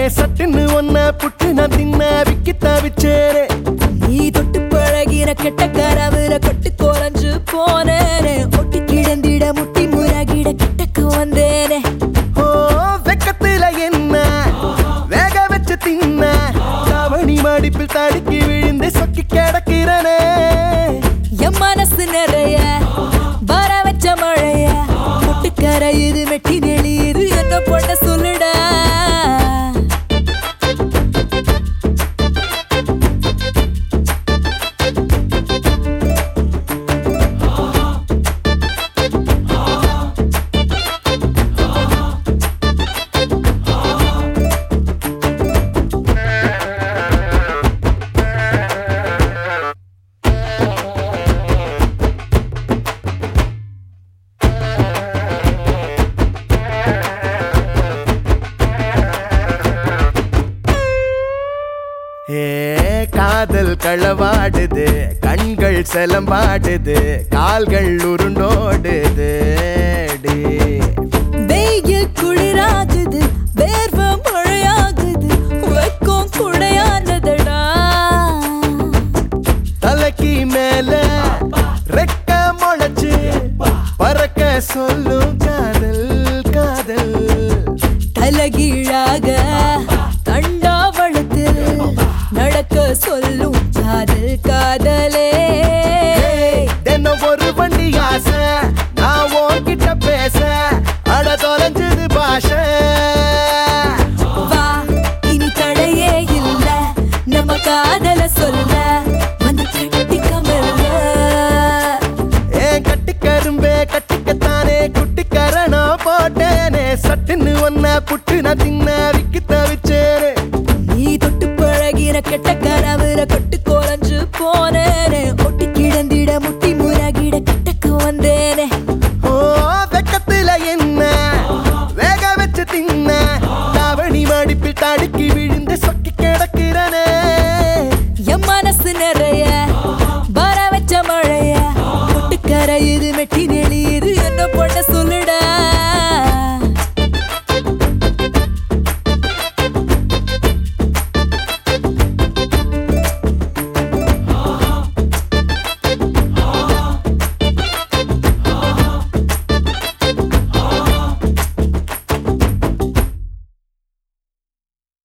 சட்டுன்னு ஒன்ன புட்டு நான் தின்ன விக்கி தவிச்சேரே நீ தொட்டு பழகின கெட்ட கரவுல கொட்டு குறைஞ்சு போனேனே ஒட்டி கிடந்திட முட்டி முறகிட கிட்டக்கு வந்தேனே ஓ வெக்கத்துல என்ன வேக வச்சு தின்ன கவனி மடிப்பில் தடுக்கி விழுந்து சொக்கி கிடக்கிறனே என் மனசு நிறைய வர வச்ச மழைய முட்டு கரையுது மெட்டி நெளியுது என்ன பொண்ண சொல்லுடா ஏ காதல் களவாடுது கண்கள் செலம்பாடுது கால்கள் உருண்டோடுது டே. வெயில் குளிராகுது வேர்வை மழையாகுது வெக்கம் குடையானதடா தலைக்கு மேல ரெக்க முளைச்சு பறக்க சொல்லும் காதல் காதல் தலகீழாக தண்டாவளத்தில் நடக்க சொல்லும் காதல் காதலே தினம் ஒரு வண்டி ஆசை நான் உன்கிட்ட பேச அட தொலைஞ்சது பாஷை வா இனி தடையே இல்ல நம்ம காதல சொல்ல வந்து கட்டிக்கமல்ல ஏன் கட்டி கரும்பே கட்டிக்கத்தானே குட்டி கரணா போட்டேனே சட்டுன்னு ஒன்ன புட்டு நான் தின்ன விக்கி தவிச்சேனே நீ தொட்டு பழகின கெட்ட கனவுல கொட்டு குறைஞ்சு போனேனே ஒட்டி கிடந்திட முட்டி முறகிட கிட்டக்கு வந்தேனே ஓ வெக்கத்துல என்ன வேக வச்சு தின்ன தாவணி மடிப்பில் தடுக்கி விழுந்து சொக்கி கிடக்கிறனே என் மனசு நிறைய வர வச்ச மழைய கொட்டு கரையுது மெட்டி